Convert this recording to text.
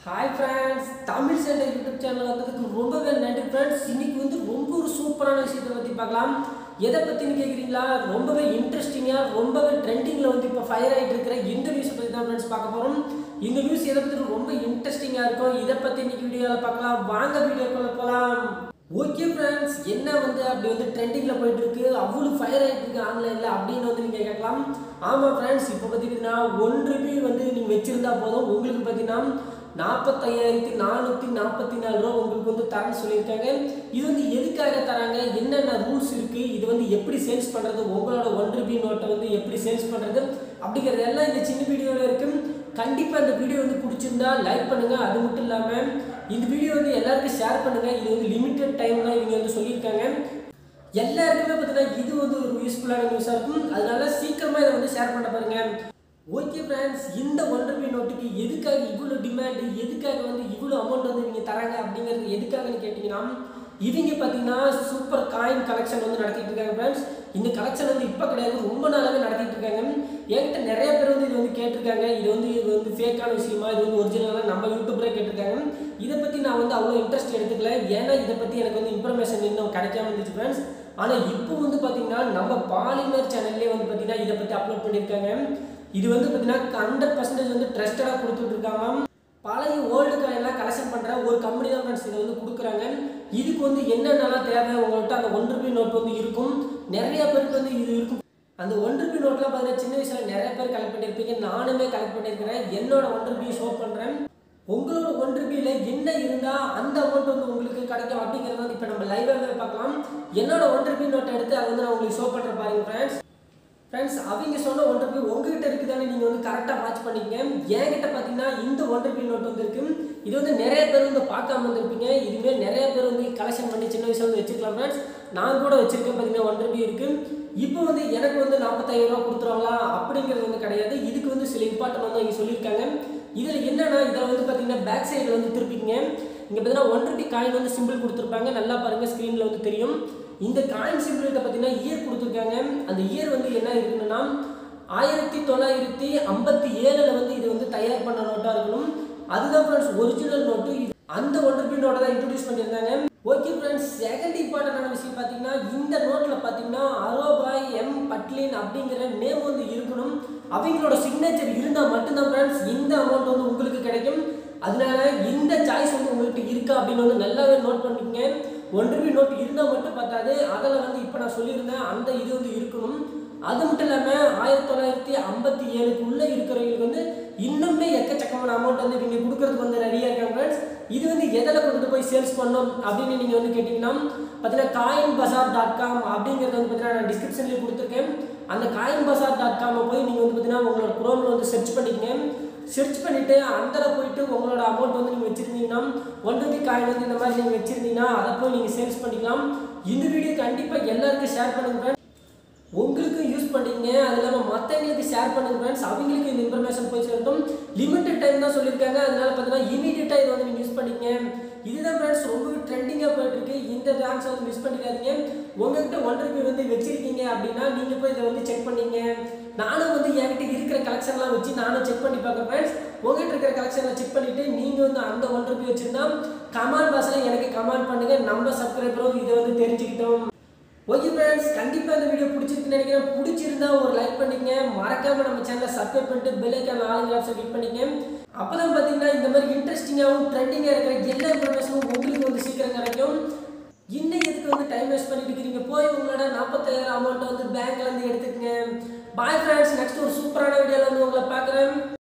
Hi friends Tamil center YouTube channel வந்ததுக்கு ரொம்பவே நன்றி ஃப்ரெண்ட்ஸ் இன்னைக்கு வந்து ரொம்ப ஒரு சூப்பரான விஷயத்தை பற்றி பார்க்கலாம் எதை பற்றின்னு கேட்குறீங்களா ரொம்பவே இன்ட்ரெஸ்டிங்காக ரொம்பவே ட்ரெண்டிங்கில் வந்து இப்போ ஃபயர் ஆகிட்டு இருக்கிற இந்த நியூஸை பற்றி தான் ஃப்ரெண்ட்ஸ் பார்க்க போகிறோம் இந்த நியூஸ் எதை பற்றி ரொம்ப இன்ட்ரெஸ்டிங்காக இருக்கும் இதை பற்றி இன்னைக்கு வீடியோவில் பார்க்கலாம் வாங்க வீடியோக்குள்ள போகலாம் ஓகே ஃப்ரெண்ட்ஸ் என்ன வந்து அப்படி வந்து ட்ரெண்டிங்கில் போயிட்டு இருக்கு அவ்வளோ ஃபயர் ஆகிட்டு இருக்கு ஆன்லைனில் அப்படின்னு வந்து நீங்கள் கேட்கலாம் ஆமாம் ஃப்ரெண்ட்ஸ் இப்போ பார்த்தீங்கன்னா ஒன் ருபி வந்து நீங்கள் வச்சுருந்தா போதும் உங்களுக்கு பார்த்தீங்கன்னா நாற்பத்தையாயிரத்தி நானூற்றி நாற்பத்தி நாலு ரூபா உங்களுக்கு வந்து தரேன்னு சொல்லியிருக்காங்க இது வந்து எதுக்காக தராங்க என்னென்ன ரூல்ஸ் இருக்குது இது வந்து எப்படி சேல்ஸ் பண்ணுறது உங்களோட ஒன் ருபி நோட்டை வந்து எப்படி சேல்ஸ் பண்ணுறது அப்படிங்கிறது எல்லாம் இந்த சின்ன வீடியோவில் இருக்குது கண்டிப்பாக இந்த வீடியோ வந்து பிடிச்சிருந்தா லைக் பண்ணுங்கள் அது மட்டும் இல்லாமல் இந்த வீடியோ வந்து எல்லாருக்கும் ஷேர் பண்ணுங்கள் இது வந்து லிமிட்டட் டைம் தான் இவங்க வந்து சொல்லியிருக்காங்க எல்லாருக்குமே பார்த்தீங்கன்னா இது வந்து ஒரு யூஸ்ஃபுல்லான நியூஸாக இருக்கும் அதனால சீக்கிரமாக இதை வந்து ஷேர் பண்ண பாருங்க ஓகே ஃப்ரெண்ட்ஸ் இந்த ஒன் ருபி நோட்டுக்கு எதுக்காக இவ்வளோ டிமாண்டு எதுக்காக வந்து இவ்வளோ அமௌண்ட் வந்து நீங்கள் தராங்க அப்படிங்கிறது எதுக்காகன்னு கேட்டிங்கன்னா இவங்க பார்த்தீங்கன்னா சூப்பர் காயின் கலெக்ஷன் வந்து நடத்திட்டு இருக்காங்க ஃப்ரெண்ட்ஸ் இந்த கலெக்ஷன் வந்து இப்போ கிடையாது ரொம்ப நாளாகவே நடத்திட்டு இருக்காங்க என்கிட்ட நிறைய பேர் வந்து இது வந்து கேட்டிருக்காங்க இது வந்து இது வந்து ஃபேக்கான விஷயமா இது வந்து ஒரிஜினலாக நம்ம யூடியூப்லேயே கேட்டிருக்காங்க இதை பற்றி நான் வந்து அவ்வளோ இன்ட்ரெஸ்ட் எடுத்துக்கல ஏன்னா இதை பற்றி எனக்கு வந்து இன்ஃபர்மேஷன் இன்னும் கிடைக்காம இருந்துச்சு ஃப்ரெண்ட்ஸ் ஆனால் இப்போ வந்து பார்த்தீங்கன்னா நம்ம பாலிமர் சேனல்லே வந்து பார்த்தீங்கன்னா இதை பற்றி அப்லோட் பண்ணியிருக்காங்க இது வந்து பார்த்தீங்கன்னா ஹண்ட்ரட் பர்சன்டேஜ் வந்து ட்ரஸ்டடாக கொடுத்துட்டு இருக்காங்க பழைய ஓல்டு காயின்லாம் கலெக்ஷன் பண்ணுற ஒரு கம்பெனி தான் ஃப்ரெண்ட்ஸ் இதை வந்து கொடுக்குறாங்க இதுக்கு வந்து என்னென்னலாம் தேவை உங்கள்கிட்ட அந்த ஒன் ருபி நோட் வந்து இருக்கும் நிறைய பேருக்கு வந்து இது இருக்கும் அந்த ஒன் ருபி நோட்லாம் பார்த்தீங்கன்னா சின்ன வயசில் நிறைய பேர் கலெக்ட் பண்ணியிருப்பீங்க நானுமே கலெக்ட் பண்ணியிருக்கிறேன் என்னோட ஒன் ருபி ஷோ பண்ணுறேன் உங்களோட ஒன் ருபியில் என்ன இருந்தால் அந்த அமௌண்ட் வந்து உங்களுக்கு கிடைக்கும் அப்படிங்கிறத வந்து இப்போ நம்ம லைவாகவே பார்க்கலாம் என்னோட ஒன் ருபி நோட்டை எடுத்து அதை வந்து நான் உங்களுக்கு ஷோ பண்ணுற பாருங்க ஃப்ரெண்ட்ஸ் ஃப்ரெண்ட்ஸ் அவங்க சொன்ன ஒன் ருபி உங்ககிட்ட இருக்குதானே நீங்கள் வந்து கரெக்டாக வாட்ச் பண்ணிக்கங்க என்கிட்ட பார்த்தீங்கன்னா இந்த ஒன் ருபி நோட் வந்து இருக்கு இது வந்து நிறைய பேர் வந்து பார்க்காம வந்திருப்பீங்க இதுவே நிறைய பேர் வந்து கலெக்ஷன் பண்ணி சின்ன வயசுல வந்து வச்சுக்கலாம் ஃப்ரெண்ட்ஸ் நான் கூட வச்சிருக்கேன் பார்த்தீங்கன்னா ஒன் ருபி இருக்கு இப்போ வந்து எனக்கு வந்து நாற்பத்தாயிரம் ரூபா கொடுத்துருவாங்களா அப்படிங்கிறது வந்து கிடையாது இதுக்கு வந்து சில இம்பார்ட்டன் வந்து அவங்க சொல்லியிருக்காங்க இதில் என்னன்னா இதில் வந்து பார்த்தீங்கன்னா பேக் சைடில் வந்து திருப்பிங்க இங்கே பார்த்தீங்கன்னா ஒன் ருபி காயின் வந்து சிம்பிள் கொடுத்துருப்பாங்க நல்லா பாருங்கள் ஸ்க்ரீனில் வந்து தெரியும் இந்த காயின் சிம்பிள்கிட்ட பார்த்தீங்கன்னா இயர் கொடுத்துருக்காங்க அந்த இயர் வந்து என்ன இருக்குன்னா ஆயிரத்தி தொள்ளாயிரத்தி ஐம்பத்தி ஏழில் வந்து இது வந்து தயார் பண்ண நோட்டாக இருக்கணும் அதுதான் ஃப்ரெண்ட்ஸ் ஒரிஜினல் நோட்டு இது அந்த ஒன் ருபி நோட்டை தான் இன்ட்ரடியூஸ் பண்ணியிருந்தாங்க ஓகே ஃப்ரெண்ட்ஸ் செகண்ட் இம்பார்ட்டண்டான விஷயம் பார்த்தீங்கன்னா இந்த நோட்டில் பார்த்தீங்கன்னா அரோபாய் எம் பட்லின் அப்படிங்கிற நேம் வந்து இருக்கணும் அவங்களோட சிக்னேச்சர் இருந்தால் மட்டும்தான் ஃப்ரெண்ட்ஸ் இந்த அமௌண்ட் வந்து உங்களுக்கு கிடைக்கும் அதனால இந்த சாய்ஸ் வந்து உங்கள்கிட்ட இருக்கா அப்படின்னு வந்து நல்லாவே நோட் பண்ணிக்கங்க ஒன் ருபி நோட் இருந்தால் மட்டும் பார்த்தாது அதில் வந்து இப்போ நான் சொல்லியிருந்தேன் அந்த இது வந்து இருக்கணும் அது மட்டும் இல்லாமல் ஆயிரத்தி தொள்ளாயிரத்தி ஐம்பத்தி ஏழுக்குள்ளே இருக்கிறவங்களுக்கு வந்து இன்னுமே எக்கச்சக்கமான அமௌண்ட் வந்து இவங்க கொடுக்கறதுக்கு வந்து நிறைய இருக்காங்க ஃப்ரெண்ட்ஸ் இது வந்து எதில் கொண்டுட்டு போய் சேல்ஸ் பண்ணோம் அப்படின்னு நீங்கள் வந்து கேட்டிங்கன்னா பார்த்தீங்கன்னா காயின் பசார் டாட் காம் அப்படிங்கிறது வந்து பார்த்தீங்கன்னா நான் டிஸ்கிரிப்ஷன்லேயே கொடுத்துருக்கேன் அந்த காயின் பசார் டாட் காமை போய் நீங்கள் வந்து பார்த்தீங்கன்னா உங்களோட குரோமில் வந்து சர்ச் பண்ணிக்கங்க சர்ச் பண்ணிவிட்டு அதில் போயிட்டு உங்களோட அமௌண்ட் வந்து நீங்கள் வச்சுருந்தீங்கன்னா ஒன் ருபி காயின் வந்து இந்த மாதிரி நீங்கள் வச்சுருந்தீங்கன்னா அதை போய் நீங்கள் சேல்ஸ் பண்ணிக்கலாம் இந்த வீடியோ கண்டிப்பாக எல்லாருக்கும் ஷேர் பண்ணுங்க friends. உங்களுக்கு யூஸ் பண்ணிங்க அது இல்லாமல் மற்றவங்களுக்கு ஷேர் பண்ணுங்க ஃப்ரெண்ட்ஸ் அவங்களுக்கு இந்த இன்ஃபர்மேஷன் போய் சேரட்டும் லிமிட்டட் டைம் தான் சொல்லியிருக்காங்க அதனால பார்த்தீங்கன்னா இமீடியட்டாக இதை வந்து நீங்கள் யூஸ் பண்ணிக்கங்க இதுதான் ஃப்ரெண்ட்ஸ் ரொம்பவே ட்ரெண்டிங்காக போயிட்டு இருக்கு இந்த டான்ஸ் வந்து மிஸ் பண்ணிக்காதீங்க உங்ககிட்ட ஒன் ருபி வந்து வச்சிருக்கீங்க அப்படின்னா நீங்கள் போய் இதை வந்து செக் பண்ணீங்க நானும் வந்து என்கிட்ட இருக்கிற கலெக்ஷன்லாம் வச்சு நானும் செக் பண்ணி பார்க்குறேன் ஃப்ரெண்ட்ஸ் உங்ககிட்ட இருக்கிற கலெக்ஷனை செக் பண்ணிட்டு நீங்கள் வந்து அந்த ஒன் ருபி வச்சிருந்தா கமெண்ட் பாக்ஸில் எனக்கு கமெண்ட் பண்ணுங்க நம்ம சப்ஸ்கிரைபரும் இதை வந்து தெரிஞ்சுக்கிட்டோம் ஓகே ஃப்ரெண்ட்ஸ் கண்டிப்பாக இந்த வீடியோ பிடிச்சிருக்குன்னு நினைக்கிறேன் பிடிச்சிருந்தா ஒரு லைக் பண்ணிங்க மறக்காம நம்ம சேனலை சப்ஸ்கிரைப் பண்ணிட்டு பெல் ஐக்கான் ஆளுங்க ஆப்ஷன் கிளிக் பண்ணிங்க அப்போ தான் பார்த்தீங்கன்னா இந்த மாதிரி இன்ட்ரெஸ்டிங்காகவும் ட்ரெண்டிங்காக இருக்கிற எல்லா இன்ஃபர்மேஷனும் உங்களுக்கு வந்து சீக்கிரம் கிடைக்கும் இன்னும் எதுக்கு வந்து டைம் வேஸ்ட் பண்ணிட்டு இருக்கீங்க போய் உங்களோட நாற்பத்தாயிரம் அமௌண்ட்டை வந்து பேங்க்ல இருந்து எடுத்துக்கங்க பாய் ஃப்ரெண்ட்ஸ் நெக்ஸ்ட் ஒரு சூப்பரான வீடியோவில் வந்து உங்களை பார்க்குறேன்